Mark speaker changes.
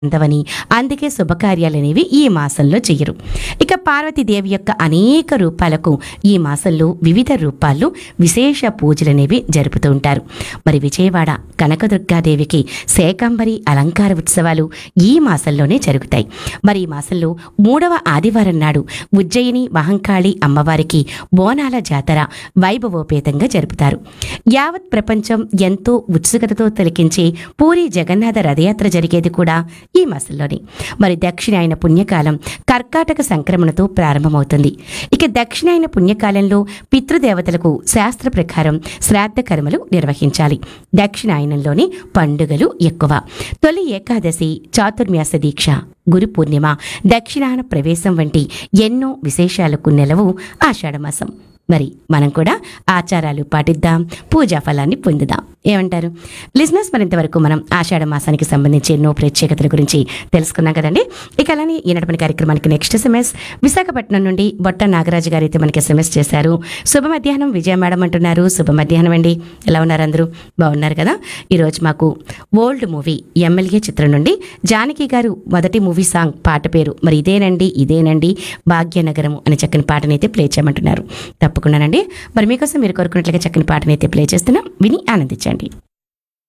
Speaker 1: అందవని అందుకే శుభకార్యాలనేవి ఈ మాసంలో చెయ్యరు ఇక పార్వతీదేవి యొక్క అనేక రూపాలకు ఈ మాసంలో వివిధ రూపాల్లో విశేష పూజలనేవి జరుపుతూ ఉంటారు మరి విజయవాడ కనకదుర్గాదేవికి శేకంబరి అలంకార ఉత్సవాలు ఈ మాసంలోనే జరుగుతాయి మరి ఈ మాసంలో మూడవ ఆదివారం నాడు ఉజ్జయిని మహంకాళి అమ్మవారికి బోనాల జాతర వైభవోపేతంగా జరుపుతారు యావత్ ప్రపంచం ఎంతో ఉత్సుకతతో తిలకించే పూరి జగన్నాథ రథయాత్ర జరిగేది కూడా ఈ మాసంలోనే మరి దక్షిణాయన పుణ్యకాలం కర్కాటక సంక్రమణతో ప్రారంభమవుతుంది ఇక దక్షిణాయన పుణ్యకాలంలో పితృదేవతలకు శాస్త్ర ప్రకారం శ్రాద్ధ కర్మలు నిర్వహించాలి దక్షిణాయనంలోని పండుగలు ఎక్కువ తొలి ఏకాదశి చాతుర్మ్యాస దీక్ష గురు పూర్ణిమ దక్షిణాన ప్రవేశం వంటి ఎన్నో విశేషాలకు నెలవు ఆషాఢమాసం మరి మనం కూడా ఆచారాలు పాటిద్దాం పూజా ఫలాన్ని పొందుదాం ఏమంటారు లిజినెస్ మరింతవరకు మనం ఆషాఢ మాసానికి సంబంధించి ఎన్నో ప్రత్యేకతల గురించి తెలుసుకున్నాం కదండి ఇక అలానే ఈనాటి మన కార్యక్రమానికి నెక్స్ట్ ఎస్ఎంఎస్ విశాఖపట్నం నుండి బొట్ట నాగరాజు గారు అయితే మనకి ఎస్ఎంఎస్ చేశారు శుభ మధ్యాహ్నం విజయ మేడం అంటున్నారు శుభ మధ్యాహ్నం అండి ఎలా ఉన్నారు అందరూ బాగున్నారు కదా ఈరోజు మాకు ఓల్డ్ మూవీ ఎమ్మెల్యే చిత్రం నుండి జానకి గారు మొదటి మూవీ సాంగ్ పాట పేరు మరి ఇదేనండి ఇదేనండి భాగ్యనగరము అనే చక్కని పాటనైతే ప్లే చేయమంటున్నారు తప్పకుండానండి మరి మీకోసం మీరు కోరుకున్నట్లుగా చక్కని పాటనైతే ప్లే చేస్తున్నాం విని ఆనందించండి